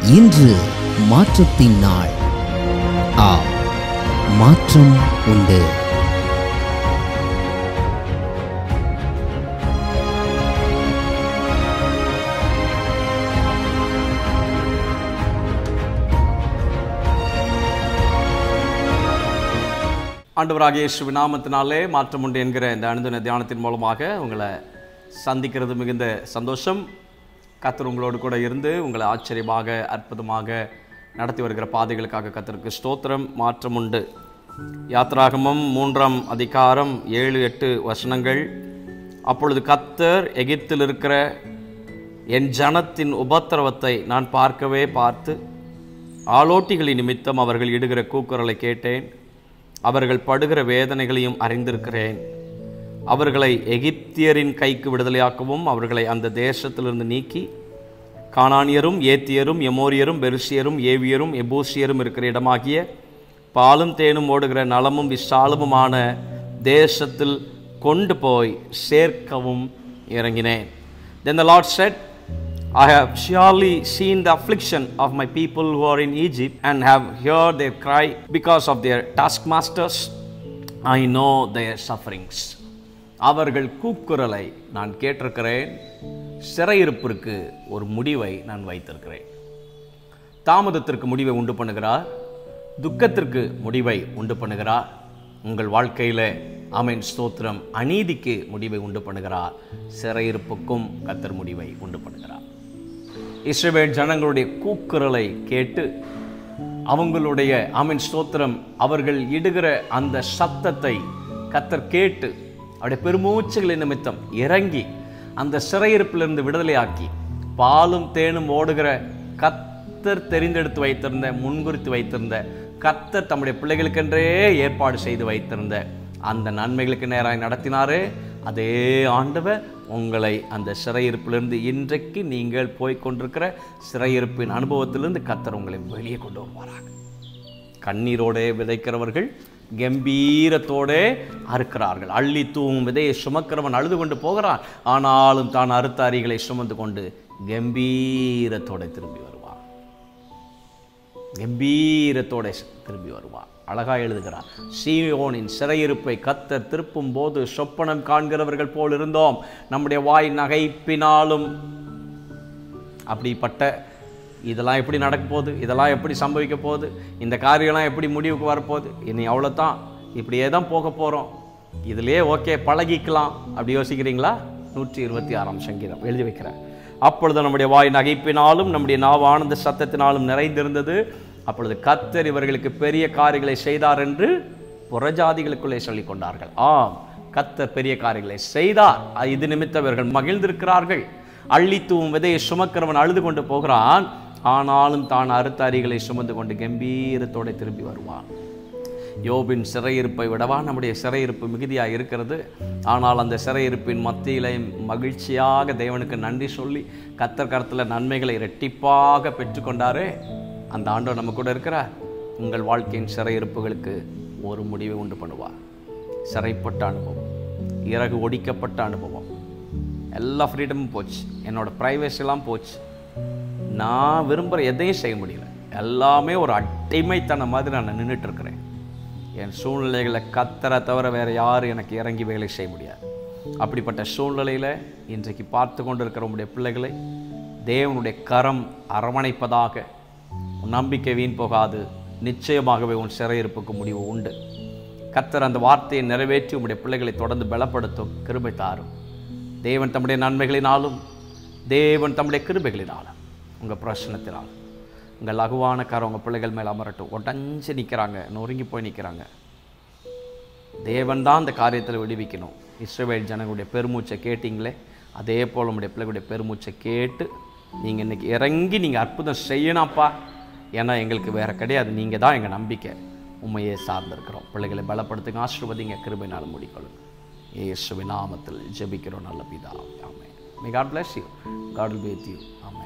இன்று மாற்றத்தின் நாள் ஆ மாற்றம் உண்டு ஆண்டவராகிய இயேசுவின் நாமத்தினாலே மாற்றம் உண்டு என்கிற இந்த அனுதின தியானத்தின் மூலமாக உங்களை சந்திக்கிறது மிகுந்த சந்தோஷம் கத்தர் உங்களோடு கூட இருந்து உங்களை ஆச்சரியமாக அற்புதமாக நடத்தி வருகிற பாதைகளுக்காக கத்தருக்கு ஸ்தோத்திரம் மாற்றம் உண்டு யாத்ராகமம் மூன்றாம் அதிகாரம் ஏழு எட்டு வசனங்கள் அப்பொழுது கத்தர் எகிப்தில் இருக்கிற என் ஜனத்தின் உபத்திரவத்தை நான் பார்க்கவே பார்த்து ஆலோட்டிகளின் நிமித்தம் அவர்கள் இடுகிற கூக்குரலை கேட்டேன் அவர்கள் படுகிற வேதனைகளையும் அறிந்திருக்கிறேன் அவர்களை எகிப்தியரின் கைக்கு விடுதலையாக்கவும் அவர்களை அந்த தேசத்திலிருந்து நீக்கி கானானியரும் ஏத்தியரும் எமோரியரும் பெருசியரும் ஏவியரும் எபூசியரும் இருக்கிற இடமாகிய பாலும் தேனும் ஓடுகிற நலமும் விசாலமுமான தேசத்தில் கொண்டு போய் சேர்க்கவும் இறங்கினேன் Then the Lord said, I have surely seen the affliction of my people who are in Egypt and have heard their cry because of their taskmasters. I know their sufferings. அவர்கள் கூக்குரலை நான் கேட்டிருக்கிறேன் சிறையிருப்பிற்கு ஒரு முடிவை நான் வைத்திருக்கிறேன் தாமதத்திற்கு முடிவை உண்டு பண்ணுகிறார் துக்கத்திற்கு முடிவை உண்டு பண்ணுகிறார் உங்கள் வாழ்க்கையில் ஆமென் ஸ்தோத்திரம் அநீதிக்கு முடிவை உண்டு பண்ணுகிறார் சிறையிருப்புக்கும் கத்தர் முடிவை உண்டு பண்ணுகிறார் இஸ்ரவேல் ஜனங்களுடைய கூக்குரலை கேட்டு அவங்களுடைய ஆமென் ஸ்தோத்திரம் அவர்கள் இடுகிற அந்த சத்தத்தை கத்தர் கேட்டு அவருடைய பெருமூச்சுகளின் நிமித்தம் இறங்கி அந்த சிறையிருப்பிலிருந்து விடுதலையாக்கி பாலும் தேனும் ஓடுகிற கத்தர் தெரிந்தெடுத்து வைத்திருந்த முன்குறித்து வைத்திருந்த கத்தர் தம்முடைய பிள்ளைகளுக்கென்றே ஏற்பாடு செய்து வைத்திருந்த அந்த நன்மைகளுக்கு நேராக நடத்தினாரே அதே ஆண்டவர் உங்களை அந்த சிறையிருப்பிலிருந்து இன்றைக்கு நீங்கள் போய் கொண்டிருக்கிற சிறையிருப்பின் அனுபவத்திலிருந்து கத்தர் உங்களை வெளியே கொண்டு வருவாராக கண்ணீரோடே விதைக்கிறவர்கள் கம்பீரத்தோடே அறுக்கிறார்கள் அள்ளி தூவும் விதையை சுமக்கிறவன் அழுது கொண்டு போகிறான் ஆனாலும் தான் அறுத்த அரிகளை சுமந்து கொண்டு கம்பீரத்தோட திரும்பி வருவான் கம்பீரத்தோட திரும்பி வருவான் அழகா எழுதுகிறார் சீயோனின் சிறையிருப்பை கத்தர் திருப்பும் போது சொப்பனம் காண்கிறவர்கள் போல் இருந்தோம் நம்முடைய வாய் நகைப்பினாலும் அப்படிப்பட்ட இதெல்லாம் எப்படி நடக்க போகுது இதெல்லாம் எப்படி சம்பவிக்க போகுது இந்த காரியம்லாம் எப்படி முடிவுக்கு வரப்போகுது இனி அவ்வளோதான் இப்படியே தான் போக போகிறோம் இதிலே ஓகே பழகிக்கலாம் அப்படி யோசிக்கிறீங்களா நூற்றி இருபத்தி ஆறாம் சங்கீதம் எழுதி வைக்கிறேன் அப்பொழுது நம்முடைய வாய் நகைப்பினாலும் நம்முடைய நாவ ஆனந்த சத்தத்தினாலும் நிறைந்திருந்தது அப்பொழுது கத்தர் இவர்களுக்கு பெரிய காரியங்களை செய்தார் என்று புறஜாதிகளுக்குள்ளே சொல்லிக் கொண்டார்கள் ஆம் கத்தர் பெரிய காரியங்களை செய்தார் இது நிமித்தம் இவர்கள் மகிழ்ந்திருக்கிறார்கள் அள்ளி தூவும் விதையை சுமக்கிறவன் அழுது கொண்டு போகிறான் ஆனாலும் தான் அறுத்த அரிகளை சுமந்து கொண்டு கம்பீரத்தோட திரும்பி வருவான் யோபின் சிறையிருப்பை விடவா நம்முடைய சிறையிருப்பு மிகுதியாக இருக்கிறது ஆனால் அந்த சிறையிருப்பின் மத்தியிலே மகிழ்ச்சியாக தேவனுக்கு நன்றி சொல்லி கத்தர் கரத்தில் நன்மைகளை ரெட்டிப்பாக பெற்றுக்கொண்டாரே அந்த ஆண்டவர் நம்ம கூட இருக்கிறார் உங்கள் வாழ்க்கையின் சிறையிருப்புகளுக்கு ஒரு முடிவை உண்டு பண்ணுவார் சிறைப்பட்ட அனுபவம் இறகு ஒடிக்கப்பட்ட அனுபவம் எல்லா ஃப்ரீடமும் போச்சு என்னோட ப்ரைவேசிலாம் போச்சு நான் விரும்புகிற எதையும் செய்ய முடியல எல்லாமே ஒரு அடிமைத்தனம் மாதிரி நான் நின்றுட்டு இருக்கிறேன் என் சூழ்நிலைகளை கத்தரை தவிர வேறு யாரும் எனக்கு இறங்கி வேலை செய்ய முடியாது அப்படிப்பட்ட சூழ்நிலையில் இன்றைக்கு பார்த்து கொண்டு இருக்கிற உங்களுடைய பிள்ளைகளை தேவனுடைய கரம் அரவணைப்பதாக உன் நம்பிக்கை வீண் போகாது நிச்சயமாகவே உன் சிறையிருப்புக்கு முடிவு உண்டு கத்தர் அந்த வார்த்தையை நிறைவேற்றி உங்களுடைய பிள்ளைகளை தொடர்ந்து பலப்படுத்தும் கிருபை தாரும் தேவன் தம்முடைய நன்மைகளினாலும் தேவன் தம்முடைய கிருபைகளினாலும் உங்கள் பிரச்சனத்தினால் உங்கள் லகுவான காரம் உங்கள் பிள்ளைகள் மேலே அமரட்டும் உடஞ்சு நிற்கிறாங்க நொறுங்கி போய் நிற்கிறாங்க தேவன் தான் அந்த காரியத்தில் விடுவிக்கணும் இஸ்ரவேல் ஜனங்களுடைய பெருமூச்சை கேட்டிங்களே அதே போல் உங்களுடைய பிள்ளைகளுடைய பெருமூச்சை கேட்டு நீங்கள் இன்றைக்கி இறங்கி நீங்கள் அற்புதம் செய்யணும்ப்பா ஏன்னா எங்களுக்கு வேறு கிடையாது நீங்கள் தான் எங்கள் நம்பிக்கை உண்மையே சார்ந்திருக்கிறோம் பிள்ளைகளை பலப்படுத்துங்க ஆசிர்வதிங்க கிருபைனால் முடிக்கொள்ளுங்க இயேசுவின் நாமத்தில் ஜெபிக்கிறோம் நல்ல பிதா ஆமென் may God bless you God will be with you amen